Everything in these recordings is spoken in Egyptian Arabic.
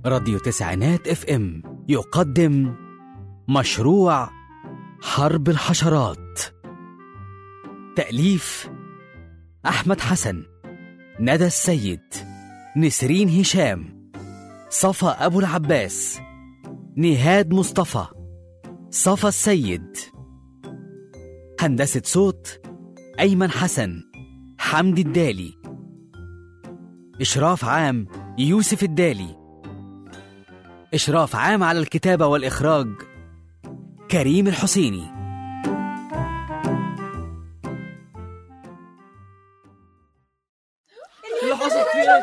راديو تسعينات اف ام يقدم مشروع حرب الحشرات تأليف أحمد حسن ندى السيد نسرين هشام صفا أبو العباس نهاد مصطفى صفا السيد هندسة صوت أيمن حسن حمدي الدالي إشراف عام يوسف الدالي إشراف عام على الكتابة والإخراج كريم الحسيني اللي حصل في ايه؟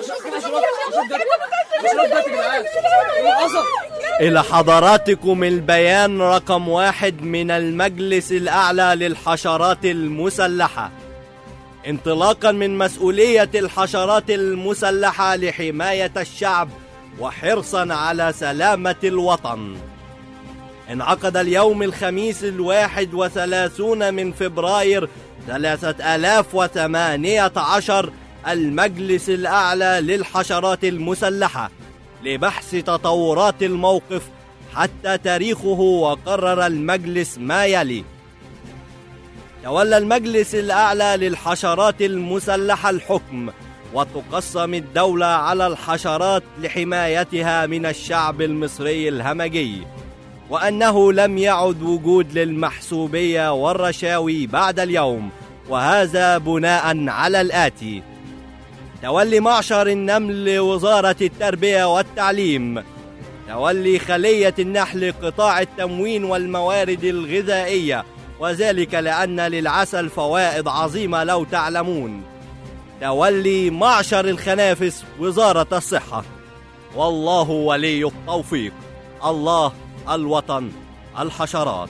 اللي حصل؟ إلى حضراتكم البيان رقم واحد من المجلس الأعلى للحشرات المسلحة انطلاقا من مسؤولية الحشرات المسلحة لحماية الشعب وحرصا على سلامة الوطن انعقد اليوم الخميس الواحد وثلاثون من فبراير ثلاثة آلاف وثمانية عشر المجلس الأعلى للحشرات المسلحة لبحث تطورات الموقف حتى تاريخه وقرر المجلس ما يلي تولى المجلس الأعلى للحشرات المسلحة الحكم وتقسم الدولة على الحشرات لحمايتها من الشعب المصري الهمجي وأنه لم يعد وجود للمحسوبية والرشاوي بعد اليوم وهذا بناء على الآتي تولي معشر النمل لوزارة التربية والتعليم تولي خلية النحل قطاع التموين والموارد الغذائية وذلك لأن للعسل فوائد عظيمة لو تعلمون تولي معشر الخنافس وزارة الصحة والله ولي التوفيق الله الوطن الحشرات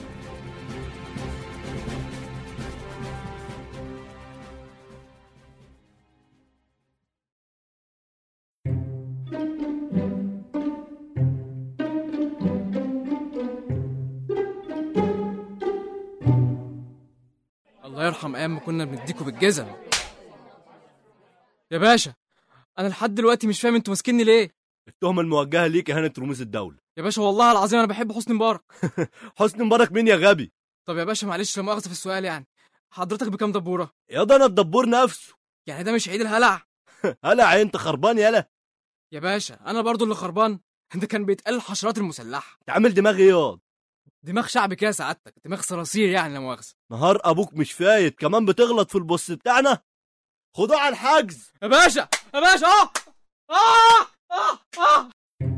الله يرحم ايام ما كنا بنديكوا بالجزم يا باشا انا لحد دلوقتي مش فاهم انتوا ماسكيني ليه التهمة الموجهة ليك إهانة رموز الدولة يا باشا والله العظيم انا بحب حسني مبارك حسني مبارك مين يا غبي طب يا باشا معلش لا مؤاخذه في السؤال يعني حضرتك بكام دبوره يا ده أنا الدبور نفسه يعني ده مش عيد الهلع هلا انت خربان يالا يا باشا انا برضو اللي خربان ده كان بيتقال الحشرات المسلحه تعمل دماغي ياض دماغ شعب كده سعادتك دماغ صراصير يعني لا مؤاخذه نهار ابوك مش فايت كمان بتغلط في البص بتاعنا خدوه على الحجز يا باشا يا باشا اه اه اه اه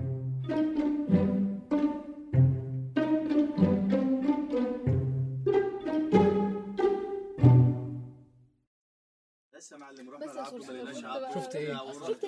شفت ايه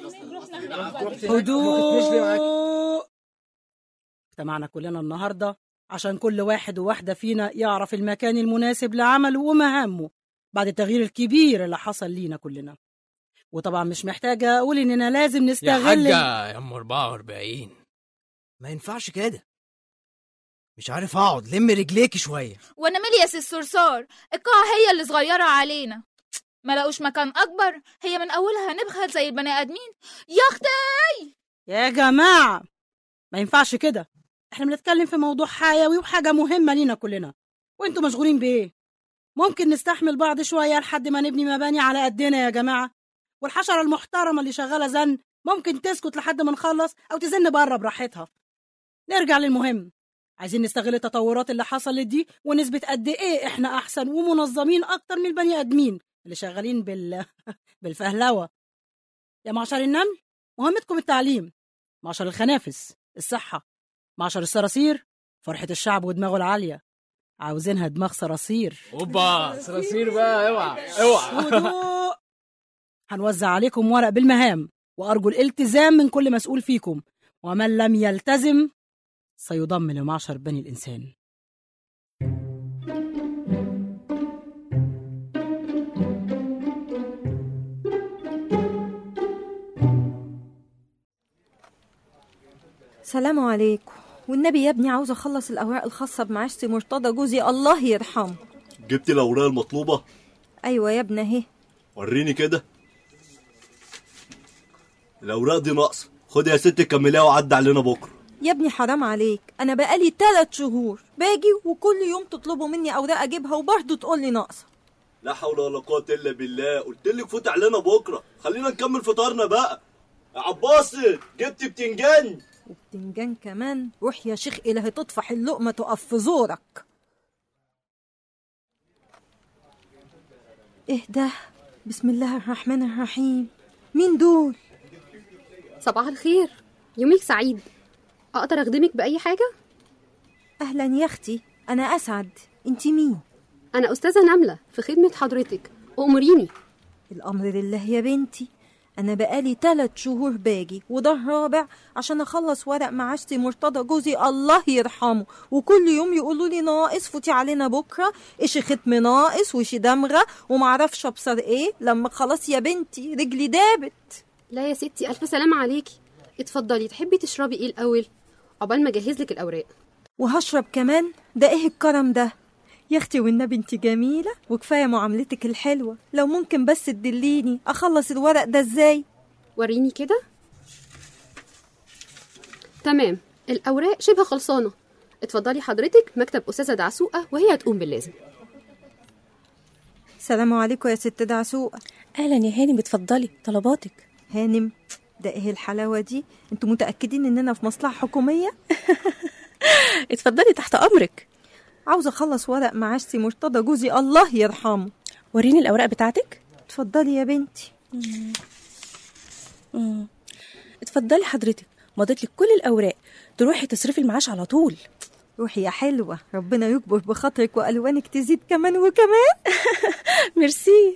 هدوء اجتمعنا كلنا النهارده عشان كل واحد وواحدة فينا يعرف المكان المناسب لعمله ومهامه بعد التغيير الكبير اللي حصل لينا كلنا وطبعا مش محتاجة أقول إننا لازم يا نستغل حاجة يا ام 44 ما ينفعش كده مش عارف اقعد لم رجليكي شويه وانا مالي يا سي الصرصار القاعة هي اللي صغيرة علينا ما لقوش مكان اكبر هي من اولها هنبخل زي البني ادمين يا اختي يا جماعة ما ينفعش كده احنا بنتكلم في موضوع حيوي وحاجة مهمة لينا كلنا وانتوا مشغولين بإيه؟ ممكن نستحمل بعض شوية لحد ما نبني مباني على قدنا يا جماعة والحشرة المحترمة اللي شغالة زن ممكن تسكت لحد ما نخلص أو تزن بره براحتها نرجع للمهم عايزين نستغل التطورات اللي حصلت دي ونثبت قد ايه احنا احسن ومنظمين اكتر من البني ادمين اللي شغالين بال بالفهلوه يا معشر النمل مهمتكم التعليم معشر الخنافس الصحه معشر الصراصير فرحه الشعب ودماغه العاليه عاوزينها دماغ صراصير اوبا صراصير بقى اوعى اوعى هدوء هنوزع عليكم ورق بالمهام وأرجو الالتزام من كل مسؤول فيكم ومن لم يلتزم سيضم لمعشر بني الإنسان سلام عليكم والنبي يا ابني عاوزة أخلص الأوراق الخاصة بمعاشتي مرتضى جوزي الله يرحمه جبت الأوراق المطلوبة أيوة يا ابني أهي وريني كده الأوراق دي ناقصة خد يا ست كمليها وعدي علينا بكره يا ابني حرام عليك انا بقالي تلات شهور باجي وكل يوم تطلبوا مني اوراق اجيبها وبرضه تقول لي ناقصه لا حول ولا قوه الا بالله قلت لك فوت علينا بكره خلينا نكمل فطارنا بقى يا عباسط جبت بتنجان وبتنجان كمان روح يا شيخ إلهي تطفح اللقمة تقف في زورك ايه ده بسم الله الرحمن الرحيم مين دول صباح الخير يومك سعيد اقدر اخدمك باي حاجه اهلا يا اختي انا اسعد انت مين انا استاذه نمله في خدمه حضرتك امريني الامر لله يا بنتي انا بقالي تلات شهور باجي وده الرابع عشان اخلص ورق معاشتي مرتضى جوزي الله يرحمه وكل يوم يقولوا لي ناقص فوتي علينا بكره اشي ختم ناقص وشي دمغه ومعرفش ابصر ايه لما خلاص يا بنتي رجلي دابت لا يا ستي الف سلامه عليكي اتفضلي تحبي تشربي ايه الاول عقبال ما اجهز لك الاوراق وهشرب كمان ده ايه الكرم ده يا اختي والنبي انت جميله وكفايه معاملتك الحلوه لو ممكن بس تدليني اخلص الورق ده ازاي وريني كده تمام الاوراق شبه خلصانه اتفضلي حضرتك مكتب استاذه دعسوقه وهي هتقوم باللازم سلام عليكم يا ست دعسوقه اهلا يا هانم اتفضلي طلباتك هانم ده ايه الحلاوه دي انتوا متاكدين اننا في مصلحه حكوميه اتفضلي تحت امرك عاوزه اخلص ورق معاشتي مرتضى جوزي الله يرحمه وريني الاوراق بتاعتك اتفضلي يا بنتي مم. اتفضلي حضرتك مضيت لك كل الاوراق تروحي تصرفي المعاش على طول روحي يا حلوه ربنا يكبر بخاطرك والوانك تزيد كمان وكمان ميرسي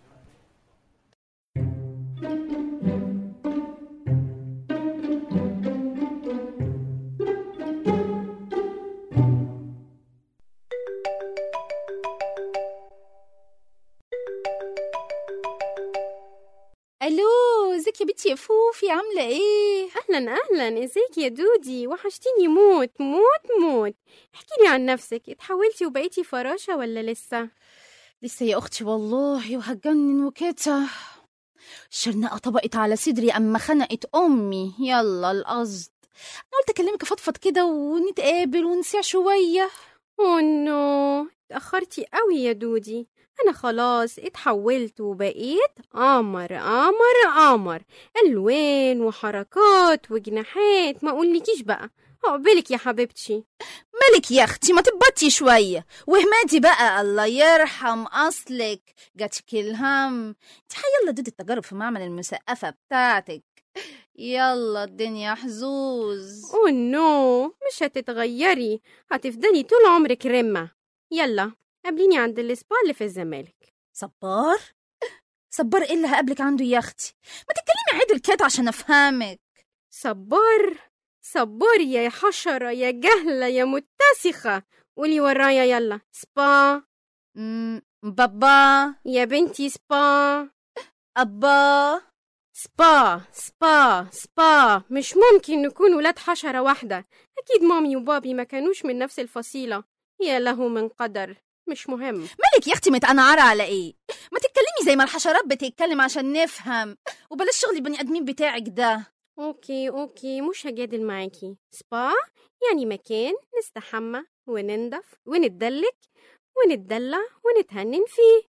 الو ازيك يا بنتي يا فوفي عامله ايه اهلا اهلا ازيك يا دودي وحشتيني موت موت موت احكي لي عن نفسك اتحولتي وبقيتي فراشه ولا لسه لسه يا اختي والله وهتجنن وكده الشرنقه طبقت على صدري اما خنقت امي يلا القصد انا قلت اكلمك افضفض كده ونتقابل ونسيع شويه اوه نو اتاخرتي قوي يا دودي انا خلاص اتحولت وبقيت قمر قمر قمر الوان وحركات وجناحات ما اقولكيش بقى عقبالك يا حبيبتي مالك يا اختي ما تبطي شويه وهمادي بقى الله يرحم اصلك جاتك الهم انت يلا دود التجارب في معمل المسقفه بتاعتك يلا الدنيا حظوظ اوه نو مش هتتغيري هتفضلي طول عمرك رمة يلا قابليني عند السبا اللي في الزمالك صبار صبار ايه اللي هقابلك عنده يا اختي ما تتكلمي عدل كده عشان افهمك صبار صبار يا حشرة يا جهلة يا متسخة قولي ورايا يلا سبا مم، بابا يا بنتي سبا ابا سبا سبا سبا مش ممكن نكون ولاد حشرة واحدة أكيد مامي وبابي ما كانوش من نفس الفصيلة يا له من قدر مش مهم مالك يا اختي متقنعره على ايه ما تتكلمي زي ما الحشرات بتتكلم عشان نفهم وبلاش شغل البني ادمين بتاعك ده أوكي أوكي مش هجادل معاكي سبا يعني مكان نستحمى وننضف ونتدلك ونتدلع ونتهنن فيه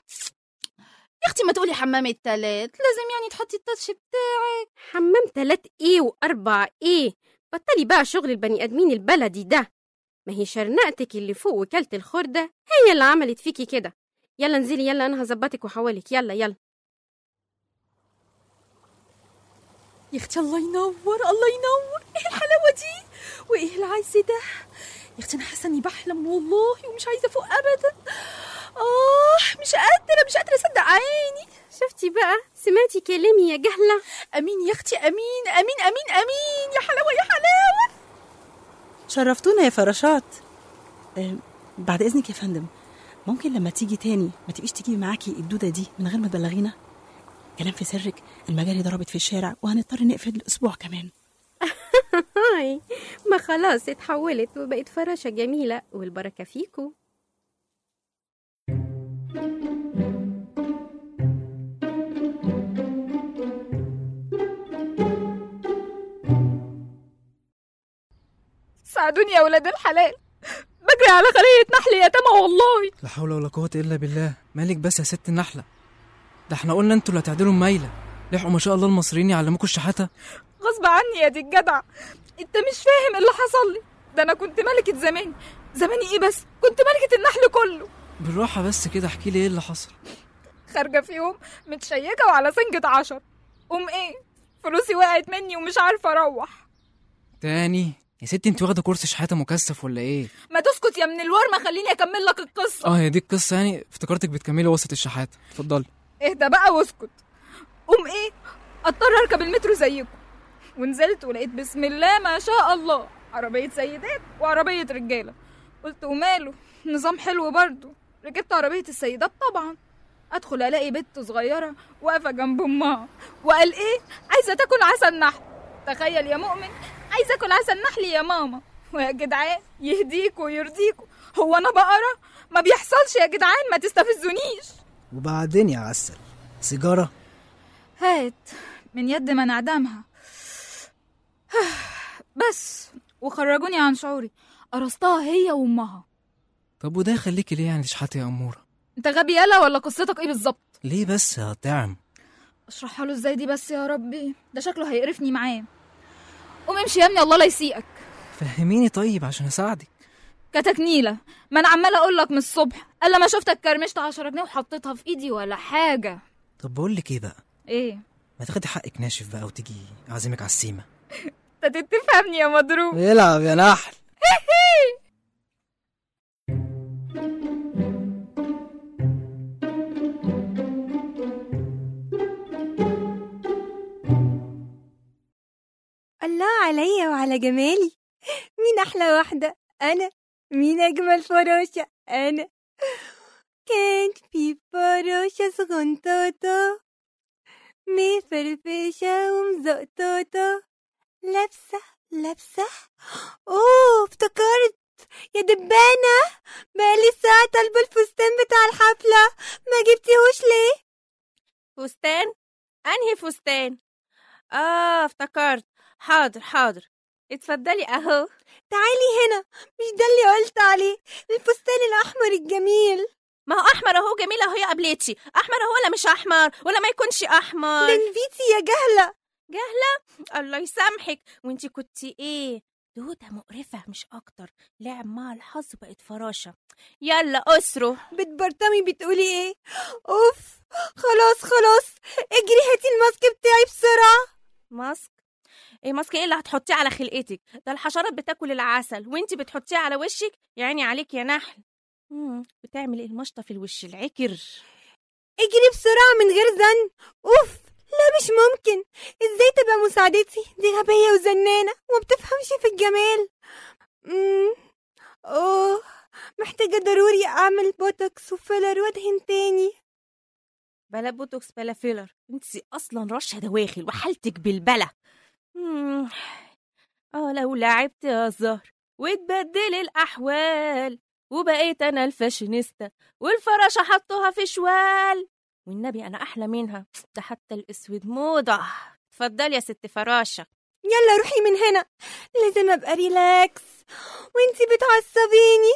يا اختي ما تقولي حمام التلات لازم يعني تحطي التاتش بتاعك حمام تلات ايه واربع ايه بطلي بقى شغل البني ادمين البلدي ده ما هي شرنقتك اللي فوق وكالة الخردة هي اللي عملت فيكي كده يلا انزلي يلا انا هظبطك وحوالك يلا يلا يا اختي الله ينور الله ينور ايه الحلاوه دي وايه العز ده يا اختي انا حاسه اني بحلم والله ومش عايزه افوق ابدا اه مش قادره مش قادره اصدق عيني شفتي بقى سمعتي كلامي يا جهلة امين يا اختي امين امين امين امين يا حلاوه يا حلاوه شرفتونا يا فراشات أه بعد اذنك يا فندم ممكن لما تيجي تاني ما تبقيش تجيبي معاكي الدوده دي من غير ما تبلغينا كلام في سرك المجاري ضربت في الشارع وهنضطر نقفل الاسبوع كمان هاي ما خلاص اتحولت وبقت فراشة جميلة والبركة فيكو ساعدوني يا ولاد الحلال بجري على خلية نحل يتامى والله لا حول ولا قوة إلا بالله مالك بس يا ست النحلة ده احنا قلنا انتوا اللي هتعدلوا الميلة لحقوا ما شاء الله المصريين يعلموكوا الشحاتة غصب عني يا دي الجدع انت مش فاهم اللي حصل لي ده انا كنت ملكة زماني زماني ايه بس كنت ملكة النحل كله بالراحة بس كده احكي لي ايه اللي حصل خارجة في يوم متشيكة وعلى سنجة عشر قوم ايه فلوسي وقعت مني ومش عارفة اروح تاني يا ستي انت واخدة كورس شحاتة مكثف ولا ايه ما تسكت يا من الورمة خليني اكمل لك القصة اه هي دي القصة يعني افتكرتك بتكملي وسط الشحاتة اتفضلي اهدى بقى واسكت قوم ايه اضطر اركب المترو زيكم ونزلت ولقيت بسم الله ما شاء الله عربية سيدات وعربية رجالة قلت وماله نظام حلو برضو ركبت عربية السيدات طبعا ادخل الاقي بنت صغيرة واقفة جنب امها وقال ايه عايزة تاكل عسل نحل تخيل يا مؤمن عايزة اكل عسل نحل يا ماما ويا جدعان يهديكوا ويرضيكوا هو انا بقرة ما بيحصلش يا جدعان ما تستفزونيش وبعدين يا عسل سيجارة هات من يد من اعدمها بس وخرجوني عن شعوري قرصتها هي وامها طب وده يخليكي ليه يعني تشحتي يا أمورة انت غبي يالا ولا قصتك ايه بالظبط ليه بس يا طعم اشرحها له ازاي دي بس يا ربي ده شكله هيقرفني معاه قوم امشي يا ابني الله لا يسيئك فهميني طيب عشان أساعدك كتكنيله ما انا عماله اقول لك من الصبح الا ما شفتك كرمشت 10 جنيه وحطيتها في ايدي ولا حاجه طب بقول لك ايه بقى ايه ما تاخدي حقك ناشف بقى وتيجي اعزمك على السيمة انت تفهمني يا مضروب العب يا نحل الله عليا وعلى جمالي مين أحلى واحدة أنا مين أجمل فراشة أنا كانت في فراشة صغنطاطة مفرفشة ومزقطاطة لابسة لابسة أوه افتكرت يا دبانة بقالي ساعة طالبة الفستان بتاع الحفلة ما جبتيهوش ليه؟ فستان انهي فستان اه افتكرت حاضر حاضر اتفضلي اهو تعالي هنا مش ده اللي قلت عليه الفستان الأحمر الجميل ما هو احمر اهو جميل اهو يا قبلتي احمر اهو ولا مش احمر ولا ما يكونش احمر لنفيتي يا جهلة جهلة الله يسامحك وانتي كنتي ايه دودة مقرفة مش أكتر لعب مع الحظ بقت فراشة يلا أسروا بتبرطمي بتقولي ايه اوف خلاص خلاص اجري هاتي الماسك بتاعي بسرعة ماسك ايه ماسك ايه اللي هتحطيه على خلقتك ده الحشرات بتاكل العسل وانتي بتحطيه على وشك يعني عليك يا نحل مم. بتعمل ايه المشطة في الوش العكر اجري بسرعة من غير زن اوف لا مش ممكن ازاي تبقى مساعدتي دي غبية وزنانة وما بتفهمش في الجمال مم. اوه محتاجة ضروري اعمل بوتوكس وفيلر وادهن تاني بلا بوتوكس بلا فيلر انتي اصلا رشه دواخل وحالتك بالبلا مم. اه لو لعبت يا زهر وتبدل الاحوال وبقيت انا الفاشينيستا والفراشة حطوها في شوال والنبي انا احلى منها ده حتى الاسود موضة اتفضلي يا ست فراشة يلا روحي من هنا لازم ابقى ريلاكس وانتي بتعصبيني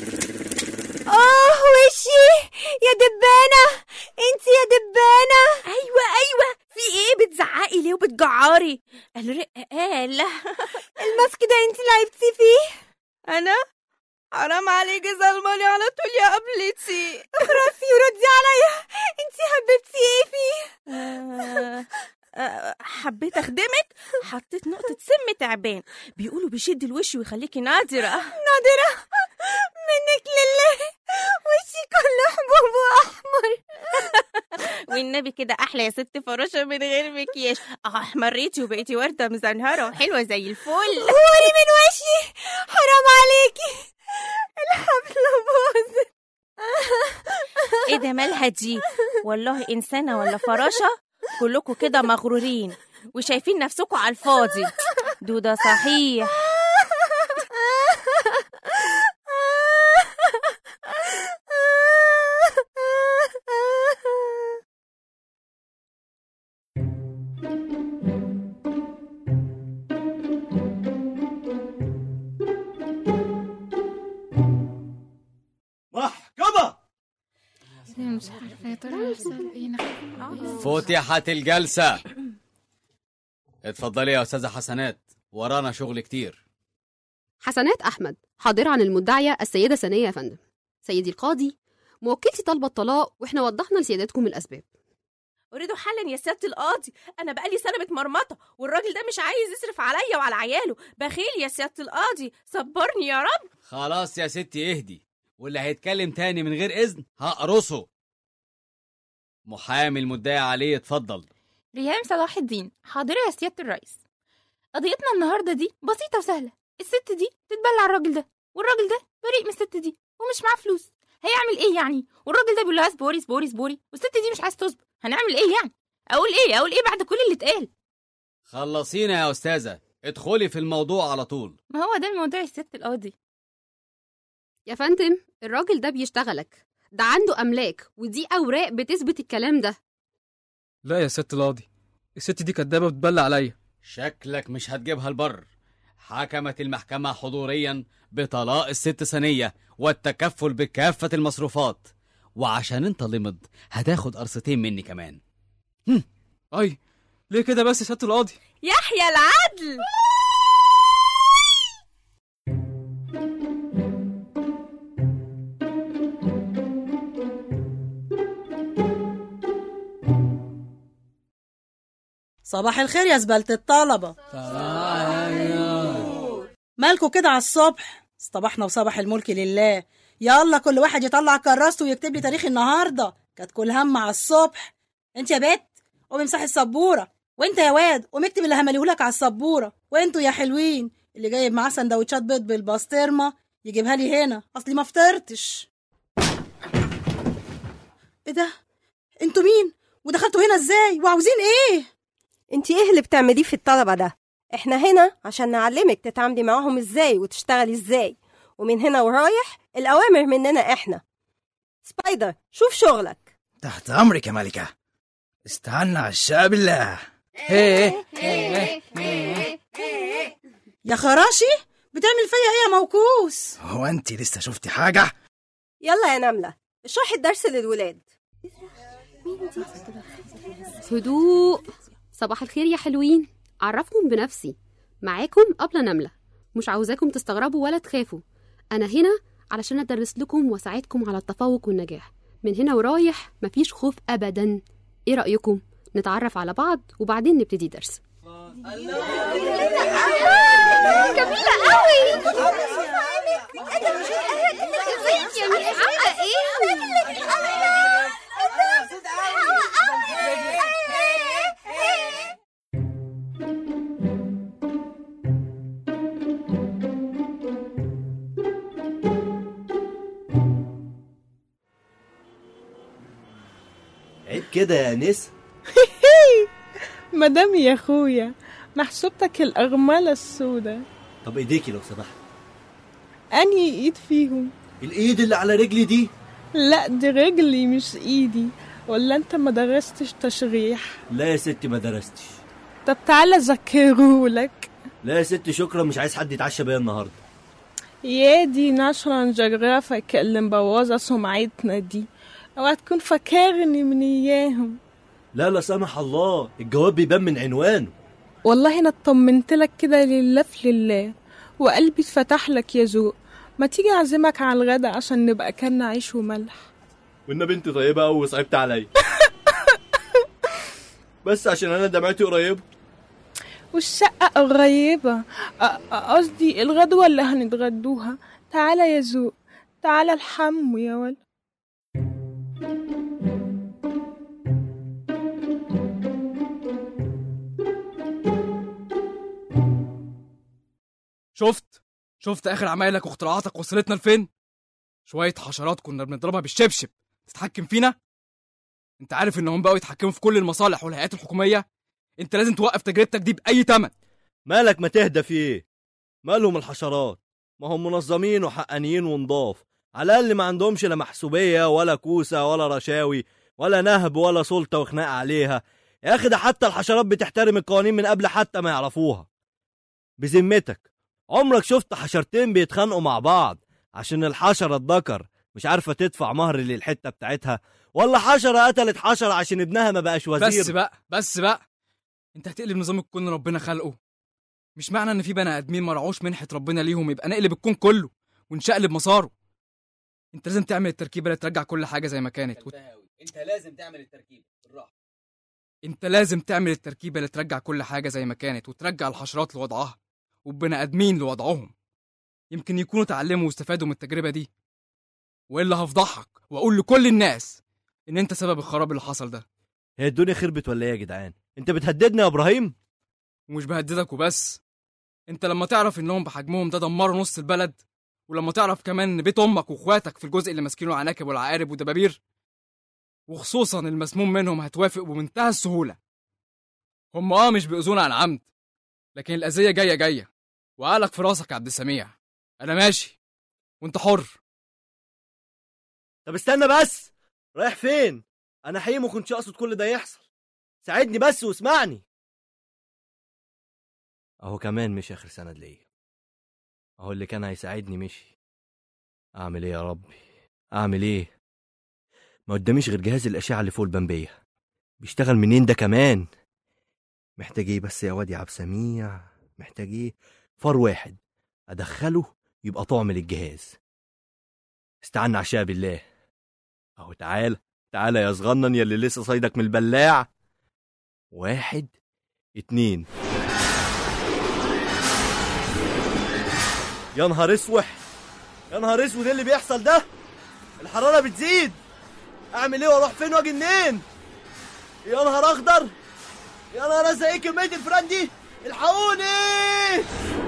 اه وشي يا دبانة انتي يا دبانة ايوه ايوه في ايه بتزعقي ليه وبتجعري الرق قال الماسك ده انتي لعبتي فيه انا حرام عليكي ظلماني على طول يا قبلتي اخرسي وردي عليا انتي حبيبتي ايه فيه آه، آه، حبيت اخدمك حطيت نقطة سم تعبان بيقولوا بيشد الوش ويخليكي نادرة نادرة منك لله وشي كله حبوب واحمر والنبي كده احلى يا ست فراشة من غير مكياج احمريتي وبقيتي وردة مزنهرة وحلوة زي الفل غوري من وشي حرام عليكي الحفلة باظت ايه ده مالها دي والله انسانة ولا فراشة كلكم كده مغرورين وشايفين نفسكم على الفاضي دودة صحيح فتحت الجلسة اتفضلي يا أستاذة حسنات ورانا شغل كتير حسنات أحمد حاضرة عن المدعية السيدة سنية يا فندم سيدي القاضي موكلتي طالبة الطلاق وإحنا وضحنا لسيادتكم الأسباب اريده حلا يا سياده القاضي انا بقالي سنه متمرمطه والراجل ده مش عايز يصرف عليا وعلى عياله بخيل يا سياده القاضي صبرني يا رب خلاص يا ستي اهدي واللي هيتكلم تاني من غير إذن هقرصه محامي المدعي عليه اتفضل ريهام صلاح الدين حاضرة يا سيادة الرئيس قضيتنا النهاردة دي بسيطة وسهلة الست دي تتبلع الراجل ده والراجل ده بريء من الست دي ومش معاه فلوس هيعمل ايه يعني والراجل ده بيقول لها اصبري اصبري اصبري والست دي مش عايز تصبر هنعمل ايه يعني اقول ايه اقول ايه بعد كل اللي اتقال خلصينا يا أستاذة ادخلي في الموضوع على طول ما هو ده الموضوع يا ست القاضي يا فندم الراجل ده بيشتغلك ده عنده أملاك ودي أوراق بتثبت الكلام ده لا يا ست القاضي الست دي كدابة بتبلع عليا شكلك مش هتجيبها البر حكمت المحكمة حضوريا بطلاق الست سنية والتكفل بكافة المصروفات وعشان انت لمض هتاخد قرصتين مني كمان اي ليه كده بس يا ست القاضي يحيى العدل صباح الخير يا زبالة الطلبة مالكوا كده على الصبح صباحنا وصباح الملك لله يلا كل واحد يطلع كراسته ويكتب لي تاريخ النهارده كانت كل هم على الصبح انت يا بت قومي امسحي السبوره وانت يا واد قوم اكتب اللي همليهولك على السبوره وانتوا يا حلوين اللي جايب معاه سندوتشات بيض بالبسطرمه يجيبها لي هنا اصلي ما فطرتش ايه ده انتوا مين ودخلتوا هنا ازاي وعاوزين ايه انتي ايه اللي بتعمليه في الطلبة ده احنا هنا عشان نعلمك تتعاملي معاهم ازاي وتشتغلي ازاي ومن هنا ورايح الأوامر مننا احنا سبايدر شوف شغلك تحت أمرك يا ملكة استنى عشاء بالله هيه يا خراشي بتعمل فيا ايه يا موكوس هو أنت لسه شفتي حاجة؟ يلا يا نملة اشرحي الدرس للولاد هدوء صباح الخير يا حلوين أعرفكم بنفسي معاكم أبلة نملة مش عاوزاكم تستغربوا ولا تخافوا أنا هنا علشان أدرس لكم وأساعدكم على التفوق والنجاح من هنا ورايح مفيش خوف أبدا إيه رأيكم؟ نتعرف على بعض وبعدين نبتدي درس جميلة قوي ازيك يا ميس عاملة ايه؟ عيب كده يا نسا مدام يا اخويا محسوبتك الأغمالة السوداء طب ايديكي لو سمحت أنهي إيد فيهم الايد اللي على رجلي دي لا دي رجلي مش إيدي ولا أنت ما درستش تشريح لا يا ستي ما درستش طب تعالى ذاكرهولك لا يا ستي شكرا مش عايز حد يتعشى بيا النهارده يا دي ناشونال جغرافيك اللي مبوظة سمعتنا دي اوعى تكون فاكرني من اياهم لا لا سمح الله الجواب بيبان من عنوانه والله انا اطمنت لك كده لله في لله وقلبي اتفتح لك يا ذوق ما تيجي اعزمك على الغدا عشان نبقى كلنا عيش وملح والنبي انت طيبه قوي وصعبت عليا بس عشان انا دمعتي قريبه والشقة قريبة أ- أ- قصدي الغدوة اللي هنتغدوها تعالى يا ذوق تعالى الحمو يا ولد شفت شفت اخر عمايلك واختراعاتك وصلتنا لفين شويه حشرات كنا بنضربها بالشبشب تتحكم فينا انت عارف انهم بقوا يتحكموا في كل المصالح والهيئات الحكوميه انت لازم توقف تجربتك دي باي تمن مالك ما تهدى في ايه مالهم الحشرات ما هم منظمين وحقانيين ونضاف على الاقل ما عندهمش لا محسوبيه ولا كوسه ولا رشاوي ولا نهب ولا سلطه وخناق عليها يا اخي ده حتى الحشرات بتحترم القوانين من قبل حتى ما يعرفوها بذمتك عمرك شفت حشرتين بيتخانقوا مع بعض عشان الحشره الذكر مش عارفة تدفع مهر للحتة بتاعتها ولا حشرة قتلت حشرة عشان ابنها ما بقاش وزير بس بقى بس بقى انت هتقلب نظام الكون اللي ربنا خلقه مش معنى ان في بني ادمين ما رعوش منحه ربنا ليهم يبقى نقلب الكون كله ونشقلب مساره انت لازم تعمل التركيبه اللي ترجع كل حاجه زي ما كانت وت... انت لازم تعمل التركيب بالراحه انت لازم تعمل التركيبه اللي ترجع كل حاجه زي ما كانت وترجع الحشرات لوضعها والبني ادمين لوضعهم يمكن يكونوا اتعلموا واستفادوا من التجربه دي والا هفضحك واقول لكل الناس ان انت سبب الخراب اللي حصل ده هي الدنيا خربت ولا ايه يا جدعان انت بتهددنا يا ابراهيم ومش بهددك وبس انت لما تعرف انهم بحجمهم ده دمروا نص البلد ولما تعرف كمان ان بيت امك واخواتك في الجزء اللي ماسكينه عناكب والعقارب ودبابير وخصوصا المسموم منهم هتوافق بمنتهى السهوله هم اه مش بيأذونا عن عمد لكن الاذيه جايه جايه وعقلك في راسك يا عبد السميع انا ماشي وانت حر طب استنى بس رايح فين انا حقيقي ما كنتش اقصد كل ده يحصل ساعدني بس واسمعني اهو كمان مش اخر سند ليا اهو اللي كان هيساعدني مشي اعمل ايه يا ربي اعمل ايه ما قداميش غير جهاز الاشعه اللي فوق البمبيه بيشتغل منين ده كمان محتاج ايه بس يا واد يا عبد سميع محتاج ايه فار واحد ادخله يبقى طعم للجهاز استعنا عشاء بالله اهو تعال تعال يا صغنن يا اللي لسه صيدك من البلاع واحد اتنين يا نهار اسوح يا نهار اسود ايه اللي بيحصل ده الحراره بتزيد اعمل ايه واروح فين واجي منين يا نهار اخضر يا نهار ازرق ايه كميه الفران دي الحقوني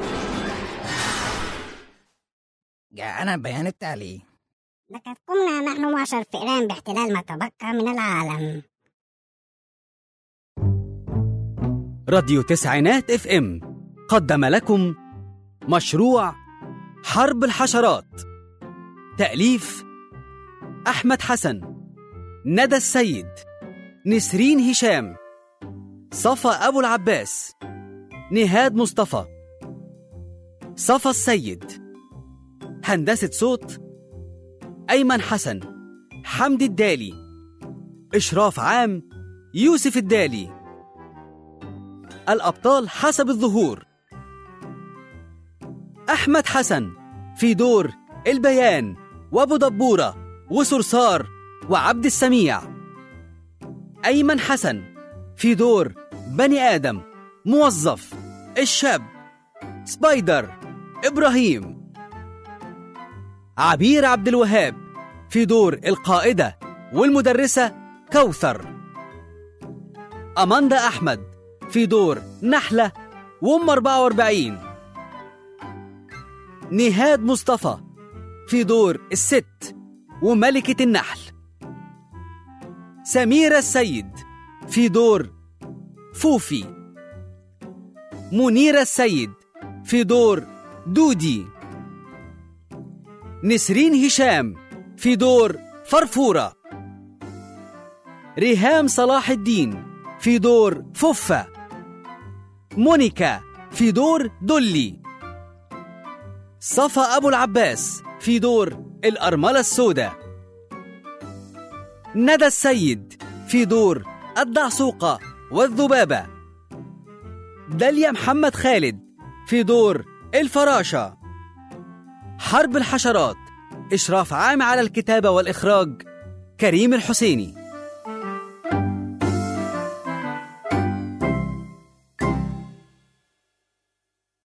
جاءنا بيان التالي لقد قمنا نحن معشر فئران باحتلال ما تبقى من العالم راديو تسعينات اف ام قدم لكم مشروع حرب الحشرات تأليف أحمد حسن ندى السيد نسرين هشام صفا أبو العباس نهاد مصطفى صفا السيد هندسة صوت أيمن حسن حمدي الدالي إشراف عام يوسف الدالي الأبطال حسب الظهور أحمد حسن في دور البيان وأبو دبورة وصرصار وعبد السميع أيمن حسن في دور بني آدم موظف الشاب سبايدر إبراهيم عبير عبد الوهاب في دور القائدة والمدرسة كوثر أماندا أحمد في دور نحلة وأم 44 نهاد مصطفى في دور الست وملكة النحل سميرة السيد في دور فوفي منيرة السيد في دور دودي نسرين هشام في دور فرفورة ريهام صلاح الدين في دور ففة مونيكا في دور دولي صفا أبو العباس في دور الأرملة السوداء ندى السيد في دور الدعسوقة والذبابة داليا محمد خالد في دور الفراشة حرب الحشرات إشراف عام على الكتابة والإخراج كريم الحسيني